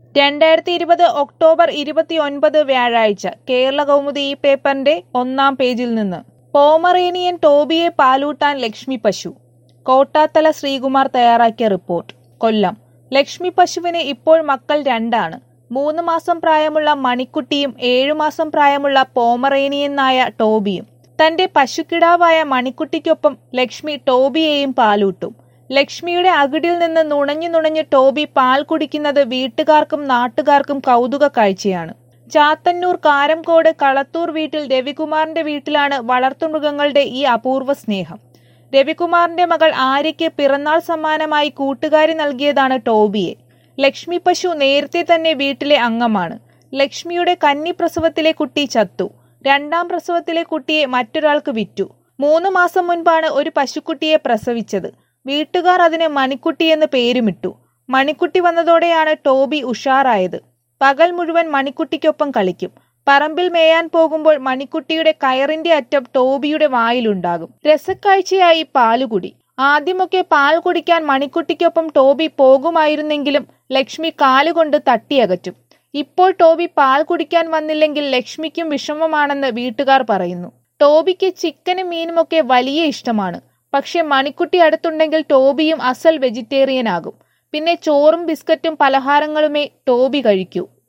രണ്ടായിരത്തി ഇരുപത് ഒക്ടോബർ ഇരുപത്തിയൊൻപത് വ്യാഴാഴ്ച കേരള കൗമുദി ഈ പേപ്പറിന്റെ ഒന്നാം പേജിൽ നിന്ന് പോമറേനിയൻ ടോബിയെ പാലൂട്ടാൻ ലക്ഷ്മി പശു കോട്ടാത്തല ശ്രീകുമാർ തയ്യാറാക്കിയ റിപ്പോർട്ട് കൊല്ലം ലക്ഷ്മി പശുവിന് ഇപ്പോൾ മക്കൾ രണ്ടാണ് മൂന്ന് മാസം പ്രായമുള്ള മണിക്കുട്ടിയും ഏഴു മാസം പ്രായമുള്ള പോമറേനിയൻ നായ ടോബിയും തന്റെ പശുക്കിടാവായ മണിക്കുട്ടിക്കൊപ്പം ലക്ഷ്മി ടോബിയെയും പാലൂട്ടും ലക്ഷ്മിയുടെ അകിടിൽ നിന്ന് നുണഞ്ഞു നുണഞ്ഞ് ടോബി പാൽ കുടിക്കുന്നത് വീട്ടുകാർക്കും നാട്ടുകാർക്കും കൗതുക കാഴ്ചയാണ് ചാത്തന്നൂർ കാരംകോട് കളത്തൂർ വീട്ടിൽ രവികുമാറിന്റെ വീട്ടിലാണ് വളർത്തുമൃഗങ്ങളുടെ ഈ അപൂർവ സ്നേഹം രവികുമാറിന്റെ മകൾ ആര്യയ്ക്ക് പിറന്നാൾ സമ്മാനമായി കൂട്ടുകാരി നൽകിയതാണ് ടോബിയെ ലക്ഷ്മി പശു നേരത്തെ തന്നെ വീട്ടിലെ അംഗമാണ് ലക്ഷ്മിയുടെ കന്നി പ്രസവത്തിലെ കുട്ടി ചത്തു രണ്ടാം പ്രസവത്തിലെ കുട്ടിയെ മറ്റൊരാൾക്ക് വിറ്റു മൂന്ന് മാസം മുൻപാണ് ഒരു പശുക്കുട്ടിയെ പ്രസവിച്ചത് വീട്ടുകാർ അതിന് മണിക്കുട്ടി എന്ന് പേരുമിട്ടു മണിക്കുട്ടി വന്നതോടെയാണ് ടോബി ഉഷാറായത് പകൽ മുഴുവൻ മണിക്കുട്ടിക്കൊപ്പം കളിക്കും പറമ്പിൽ മേയാൻ പോകുമ്പോൾ മണിക്കുട്ടിയുടെ കയറിന്റെ അറ്റം ടോബിയുടെ വായിലുണ്ടാകും രസക്കാഴ്ചയായി പാലുകുടി ആദ്യമൊക്കെ പാൽ കുടിക്കാൻ മണിക്കുട്ടിക്കൊപ്പം ടോബി പോകുമായിരുന്നെങ്കിലും ലക്ഷ്മി കാലുകൊണ്ട് തട്ടിയകറ്റും ഇപ്പോൾ ടോബി പാൽ കുടിക്കാൻ വന്നില്ലെങ്കിൽ ലക്ഷ്മിക്കും വിഷമമാണെന്ന് വീട്ടുകാർ പറയുന്നു ടോബിക്ക് ചിക്കനും മീനുമൊക്കെ വലിയ ഇഷ്ടമാണ് പക്ഷെ മണിക്കുട്ടി അടുത്തുണ്ടെങ്കിൽ ടോബിയും അസൽ വെജിറ്റേറിയൻ ആകും പിന്നെ ചോറും ബിസ്ക്കറ്റും പലഹാരങ്ങളുമേ ടോബി കഴിക്കൂ